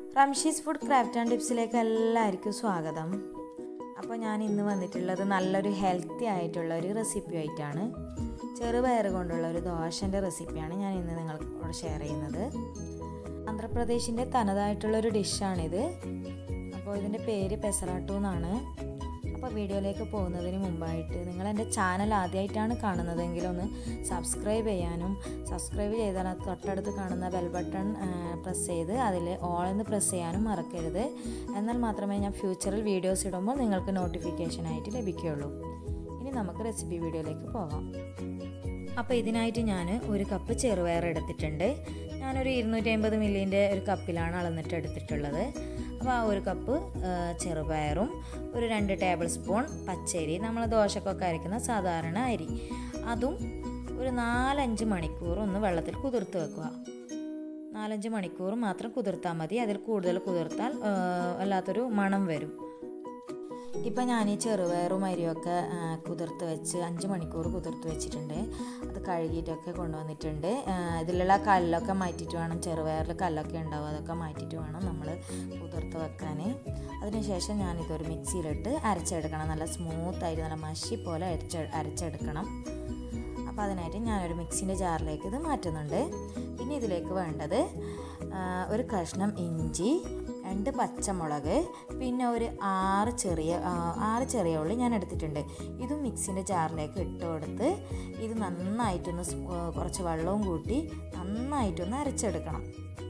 റംഷീസ് food craft and ടിപ്സിലേക്ക് എല്ലാവർക്കും സ്വാഗതം അപ്പോൾ ഞാൻ ഇന്ന് വന്നിട്ടുള്ളത് നല്ലൊരു ഹെൽത്തി ആയിട്ടുള്ള ഒരു റെസിപ്പി ആയിട്ടാണ് ചെറുപയർ കൊണ്ടുള്ള ഒരു ദോശൻ്റെ റെസിപ്പിയാണ് ഞാൻ ഇന്ന് നിങ്ങളോട് ഷെയർ ചെയ്യുന്നത് ആന്ധ്രാപ്രദേശിൻ്റെ തനതായിട്ടുള്ള ഒരു ഡിഷാണിത് അപ്പോൾ ഇതിൻ്റെ പേര് പെസറാട്ടു എന്നാണ് അപ്പോൾ വീഡിയോയിലേക്ക് പോകുന്നതിന് മുമ്പായിട്ട് നിങ്ങൾ എൻ്റെ ചാനൽ ആദ്യമായിട്ടാണ് കാണുന്നതെങ്കിൽ ഒന്ന് സബ്സ്ക്രൈബ് ചെയ്യാനും സബ്സ്ക്രൈബ് ചെയ്താൽ അത് തൊട്ടടുത്ത് കാണുന്ന ബെൽ ബട്ടൺ പ്രസ് ചെയ്ത് അതിൽ ഓൾ എന്ന് പ്രസ് ചെയ്യാനും മറക്കരുത് എന്നാൽ മാത്രമേ ഞാൻ ഫ്യൂച്ചറിൽ വീഡിയോസ് ഇടുമ്പോൾ നിങ്ങൾക്ക് നോട്ടിഫിക്കേഷനായിട്ട് ലഭിക്കുകയുള്ളൂ ഇനി നമുക്ക് റെസിപ്പി വീഡിയോയിലേക്ക് പോകാം അപ്പോൾ ഇതിനായിട്ട് ഞാൻ ഒരു കപ്പ് ചെറുപയർ എടുത്തിട്ടുണ്ട് ഞാനൊരു ഇരുന്നൂറ്റി അമ്പത് മില്ലിൻ്റെ ഒരു കപ്പിലാണ് അളന്നിട്ട് എടുത്തിട്ടുള്ളത് അപ്പോൾ ആ ഒരു കപ്പ് ചെറുപയറും ഒരു രണ്ട് ടേബിൾ സ്പൂൺ പച്ചരി നമ്മൾ ദോശക്കൊക്കെ അരയ്ക്കുന്ന സാധാരണ അരി അതും ഒരു നാലഞ്ച് മണിക്കൂർ ഒന്ന് വെള്ളത്തിൽ കുതിർത്ത് വെക്കുക നാലഞ്ച് മണിക്കൂർ മാത്രം കുതിർത്താൽ മതി അതിൽ കൂടുതൽ കുതിർത്താൽ വല്ലാത്തൊരു മണം വരും ഇപ്പം ഞാൻ ഈ ചെറുപയറും അരിയൊക്കെ കുതിർത്ത് വെച്ച് അഞ്ച് മണിക്കൂർ കുതിർത്ത് വെച്ചിട്ടുണ്ട് അത് കഴുകിയിട്ടൊക്കെ കൊണ്ടുവന്നിട്ടുണ്ട് ഇതിലുള്ള കല്ലൊക്കെ മാറ്റിയിട്ട് വേണം ചെറുപയറിൽ കല്ലൊക്കെ ഉണ്ടാവും അതൊക്കെ മാറ്റിയിട്ട് വേണം നമ്മൾ കുതിർത്ത് വെക്കാൻ അതിനുശേഷം ഞാനിതൊരു മിക്സിയിലിട്ട് അരച്ചെടുക്കണം നല്ല സ്മൂത്തായിട്ട് നല്ല മഷി പോലെ അരച്ച് അരച്ചെടുക്കണം അപ്പോൾ അതിനായിട്ട് ഞാനൊരു മിക്സിൻ്റെ ജാറിലേക്ക് ഇത് മാറ്റുന്നുണ്ട് പിന്നെ ഇതിലേക്ക് വേണ്ടത് ഒരു കഷ്ണം ഇഞ്ചി രണ്ട് പച്ചമുളക് പിന്നെ ഒരു ആറ് ചെറിയ ആറ് ചെറിയ ഉള്ളി ഞാൻ എടുത്തിട്ടുണ്ട് ഇതും മിക്സിൻ്റെ ജാറിലേക്ക് ഇട്ട് കൊടുത്ത് ഇത് നന്നായിട്ടൊന്ന് കുറച്ച് വെള്ളവും കൂട്ടി നന്നായിട്ടൊന്ന് അരച്ചെടുക്കണം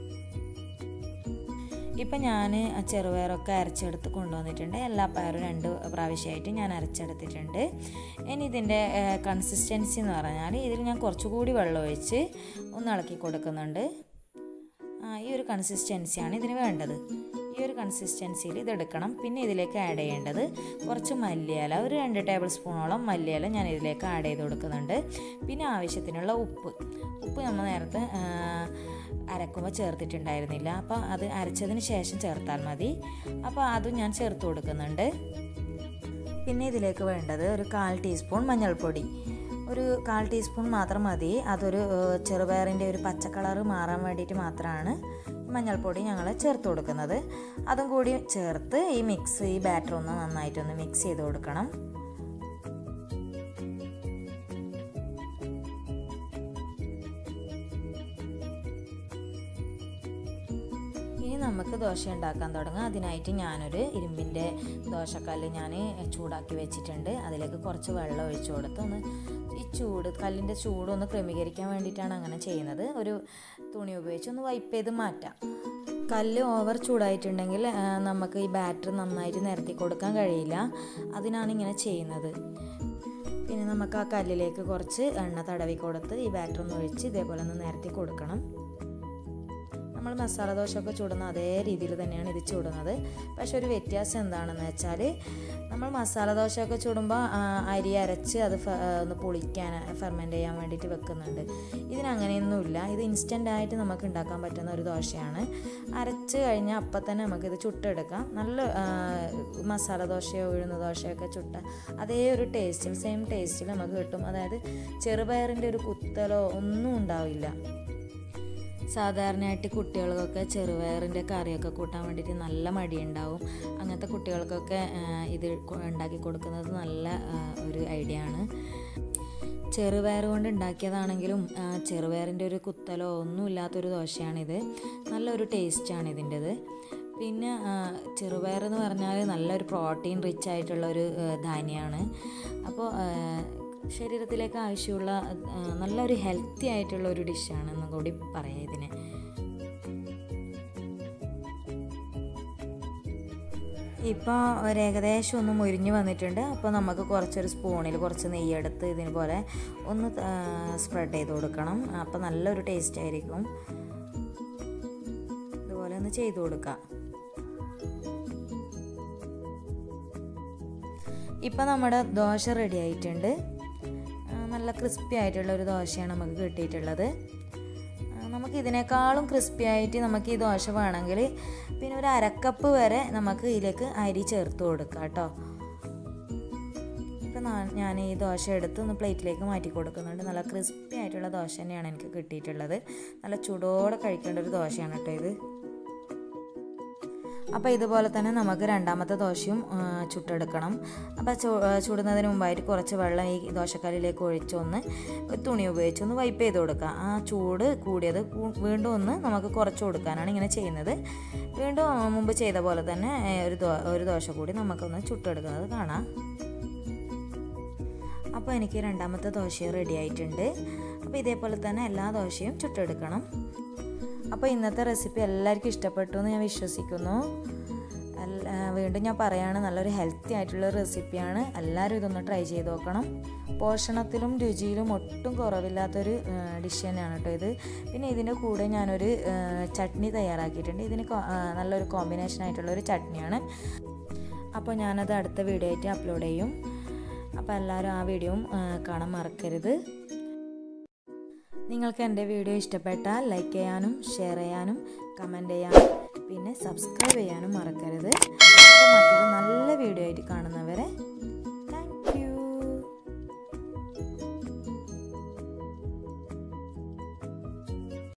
ഇപ്പം ഞാൻ ചെറുപയറൊക്കെ അരച്ചെടുത്ത് കൊണ്ടുവന്നിട്ടുണ്ട് എല്ലാ പയറും രണ്ട് പ്രാവശ്യമായിട്ട് ഞാൻ അരച്ചെടുത്തിട്ടുണ്ട് ഇനി ഇതിൻ്റെ കൺസിസ്റ്റൻസി എന്ന് പറഞ്ഞാൽ ഇതിൽ ഞാൻ കുറച്ചുകൂടി വെള്ളം ഒഴിച്ച് ഒന്ന് ഇളക്കി കൊടുക്കുന്നുണ്ട് ഈ ഒരു കൺസിസ്റ്റൻസിയാണ് ഇതിന് വേണ്ടത് ഈ ഒരു കൺസിസ്റ്റൻസിയിൽ ഇതെടുക്കണം പിന്നെ ഇതിലേക്ക് ആഡ് ചെയ്യേണ്ടത് കുറച്ച് മല്ലിയില ഒരു രണ്ട് ടേബിൾ സ്പൂണോളം മല്ലിയില ഞാൻ ഇതിലേക്ക് ആഡ് ചെയ്ത് കൊടുക്കുന്നുണ്ട് പിന്നെ ആവശ്യത്തിനുള്ള ഉപ്പ് ഉപ്പ് നമ്മൾ നേരത്തെ അരക്കുമ്പോൾ ചേർത്തിട്ടുണ്ടായിരുന്നില്ല അപ്പോൾ അത് അരച്ചതിന് ശേഷം ചേർത്താൽ മതി അപ്പോൾ അതും ഞാൻ ചേർത്ത് കൊടുക്കുന്നുണ്ട് പിന്നെ ഇതിലേക്ക് വേണ്ടത് ഒരു കാൽ ടീസ്പൂൺ മഞ്ഞൾപ്പൊടി ഒരു കാൽ ടീസ്പൂൺ മാത്രം മതി അതൊരു ചെറുപയറിൻ്റെ ഒരു പച്ച കളറ് മാറാൻ വേണ്ടിയിട്ട് മാത്രമാണ് മഞ്ഞൾപ്പൊടി ഞങ്ങൾ ചേർത്ത് കൊടുക്കുന്നത് അതും കൂടി ചേർത്ത് ഈ മിക്സ് ഈ ബാറ്റർ ഒന്ന് നന്നായിട്ടൊന്ന് മിക്സ് ചെയ്ത് കൊടുക്കണം ഇനി നമുക്ക് ദോശ ഉണ്ടാക്കാൻ തുടങ്ങാം അതിനായിട്ട് ഞാനൊരു ഇരുമ്പിൻ്റെ ദോശക്കല്ല് ഞാൻ ചൂടാക്കി വെച്ചിട്ടുണ്ട് അതിലേക്ക് കുറച്ച് വെള്ളം ഒഴിച്ചു കൊടുത്ത് ഒന്ന് ഈ ചൂട് കല്ലിൻ്റെ ചൂട് ഒന്ന് ക്രമീകരിക്കാൻ വേണ്ടിയിട്ടാണ് അങ്ങനെ ചെയ്യുന്നത് ഒരു തുണി ഉപയോഗിച്ച് ഒന്ന് വൈപ്പ് ചെയ്ത് മാറ്റാം കല്ല് ഓവർ ചൂടായിട്ടുണ്ടെങ്കിൽ നമുക്ക് ഈ ബാറ്റർ നന്നായിട്ട് നിരത്തി കൊടുക്കാൻ കഴിയില്ല അതിനാണ് ഇങ്ങനെ ചെയ്യുന്നത് പിന്നെ നമുക്ക് ആ കല്ലിലേക്ക് കുറച്ച് എണ്ണ തടവി കൊടുത്ത് ഈ ബാറ്റർ ഒന്ന് ഒഴിച്ച് ഇതേപോലെ ഒന്ന് നിരത്തി കൊടുക്കണം നമ്മൾ മസാല ദോശയൊക്കെ ചൂടുന്ന അതേ രീതിയിൽ തന്നെയാണ് ഇത് ചൂടുന്നത് പക്ഷെ ഒരു വ്യത്യാസം എന്താണെന്ന് വെച്ചാൽ നമ്മൾ മസാല ദോശയൊക്കെ ചൂടുമ്പോൾ അരി അരച്ച് അത് ഒന്ന് പൊളിക്കാൻ ഫെർമെൻ്റ് ചെയ്യാൻ വേണ്ടിയിട്ട് വെക്കുന്നുണ്ട് ഇതിനങ്ങനെയൊന്നുമില്ല ഇത് ഇൻസ്റ്റൻ്റ് ആയിട്ട് നമുക്ക് ഉണ്ടാക്കാൻ പറ്റുന്ന ഒരു ദോശയാണ് അരച്ച് കഴിഞ്ഞാൽ അപ്പം തന്നെ നമുക്കിത് ചുട്ടെടുക്കാം നല്ല മസാല ദോശയോ ഉഴുന്ന ദോശയൊക്കെ ചുട്ട അതേ ഒരു ടേസ്റ്റിൽ സെയിം ടേസ്റ്റിൽ നമുക്ക് കിട്ടും അതായത് ചെറുപയറിൻ്റെ ഒരു കുത്തലോ ഒന്നും ഉണ്ടാവില്ല സാധാരണയായിട്ട് കുട്ടികൾക്കൊക്കെ ചെറുപയറിൻ്റെ കറിയൊക്കെ കൂട്ടാൻ വേണ്ടിയിട്ട് നല്ല മടിയുണ്ടാവും അങ്ങനത്തെ കുട്ടികൾക്കൊക്കെ ഇത് ഉണ്ടാക്കി കൊടുക്കുന്നത് നല്ല ഒരു ഐഡിയ ആണ് ചെറുപയർ കൊണ്ട് ഉണ്ടാക്കിയതാണെങ്കിലും ചെറുപയറിൻ്റെ ഒരു കുത്തലോ ഒന്നും ഇല്ലാത്തൊരു ദോശയാണിത് നല്ലൊരു ടേസ്റ്റാണ് ഇതിൻ്റെത് പിന്നെ ചെറുപയർ എന്ന് പറഞ്ഞാൽ നല്ലൊരു പ്രോട്ടീൻ റിച്ച് ആയിട്ടുള്ള ഒരു ധാന്യമാണ് അപ്പോൾ ശരീരത്തിലേക്ക് ആവശ്യമുള്ള നല്ലൊരു ഹെൽത്തി ആയിട്ടുള്ള ഒരു ഡിഷാണെന്ന് കൂടി പറയാം ഇതിനെ ഇപ്പോൾ ഒരു ഏകദേശം ഒന്ന് മുരിഞ്ഞ് വന്നിട്ടുണ്ട് അപ്പോൾ നമുക്ക് കുറച്ചൊരു സ്പൂണിൽ കുറച്ച് നെയ്യെടുത്ത് ഇതിന് പോലെ ഒന്ന് സ്പ്രെഡ് ചെയ്ത് കൊടുക്കണം അപ്പോൾ നല്ലൊരു ടേസ്റ്റ് ആയിരിക്കും ഇതുപോലെ ഒന്ന് ചെയ്ത് കൊടുക്കാം ഇപ്പം നമ്മുടെ ദോശ റെഡി ആയിട്ടുണ്ട് നല്ല ക്രിസ്പി ആയിട്ടുള്ള ഒരു ദോശയാണ് നമുക്ക് കിട്ടിയിട്ടുള്ളത് നമുക്ക് ഇതിനേക്കാളും ക്രിസ്പി ആയിട്ട് നമുക്ക് ഈ ദോശ വേണമെങ്കിൽ പിന്നെ ഒരു അരക്കപ്പ് വരെ നമുക്ക് ഇതിലേക്ക് അരി ചേർത്ത് കൊടുക്കാം കേട്ടോ ഇപ്പം ഞാൻ ഈ ദോശ എടുത്ത് ഒന്ന് പ്ലേറ്റിലേക്ക് മാറ്റി കൊടുക്കുന്നുണ്ട് നല്ല ക്രിസ്പി ആയിട്ടുള്ള ദോശ തന്നെയാണ് എനിക്ക് കിട്ടിയിട്ടുള്ളത് നല്ല ചൂടോടെ കഴിക്കേണ്ട ഒരു ദോശയാണ് കേട്ടോ ഇത് അപ്പോൾ ഇതുപോലെ തന്നെ നമുക്ക് രണ്ടാമത്തെ ദോശയും ആ, ചുട്ടെടുക്കണം അപ്പോൾ ചു ആ, ചുടുന്നതിന് മുമ്പായിട്ട് കുറച്ച് വെള്ളം ഈ ദോശക്കല്ലിലേക്ക് ഒഴിച്ചൊന്ന് ഒരു തുണി ഉപയോഗിച്ച് ഒന്ന് വൈപ്പ് ചെയ്ത് കൊടുക്കുക ആ ചൂട് കൂടിയത് കൂ- വീണ്ടും ഒന്ന് നമുക്ക് കുറച്ച് കൊടുക്കാനാണ് ഇങ്ങനെ ചെയ്യുന്നത് വീണ്ടും ആ, മുമ്പ് ചെയ്ത പോലെ തന്നെ ഏ, ഒരു ദോ ഒരു ദോശ കൂടി നമുക്കൊന്ന് ചുട്ടെടുക്കുന്നത് കാണാം അപ്പോൾ എനിക്ക് രണ്ടാമത്തെ ദോശയും റെഡി ആയിട്ടുണ്ട് അപ്പോൾ ഇതേപോലെ തന്നെ എല്ലാ ദോശയും ചുട്ടെടുക്കണം അപ്പോൾ ഇന്നത്തെ റെസിപ്പി എല്ലാവർക്കും ഇഷ്ടപ്പെട്ടു എന്ന് ഞാൻ വിശ്വസിക്കുന്നു എല്ലാ- വീണ്ടും ഞാൻ പറയാണ് നല്ലൊരു ഹെൽത്തി ആയിട്ടുള്ള റെസിപ്പിയാണ് എല്ലാവരും ഇതൊന്ന് ട്രൈ ചെയ്ത് നോക്കണം പോഷണത്തിലും രുചിയിലും ഒട്ടും കുറവില്ലാത്തൊരു ഡിഷ് തന്നെയാണ് കേട്ടോ ഇത് പിന്നെ ഇതിൻ്റെ കൂടെ ഞാനൊരു ആ, ചട്നി തയ്യാറാക്കിയിട്ടുണ്ട് ഇതിന് കോ- ആ, നല്ലൊരു കോമ്പിനേഷൻ ആയിട്ടുള്ള ഒരു ചട്നിയാണ് അപ്പോൾ ഞാനത് അടുത്ത വീഡിയോ ആയിട്ട് അപ്ലോഡ് ചെയ്യും അപ്പോൾ എല്ലാവരും ആ വീഡിയോയും ആ, കാണാൻ മറക്കരുത് നിങ്ങൾക്ക് എൻ്റെ വീഡിയോ ഇഷ്ടപ്പെട്ടാൽ ലൈക്ക് ചെയ്യാനും ഷെയർ ചെയ്യാനും കമൻറ്റ് ചെയ്യാനും പിന്നെ സബ്സ്ക്രൈബ് ചെയ്യാനും മറക്കരുത്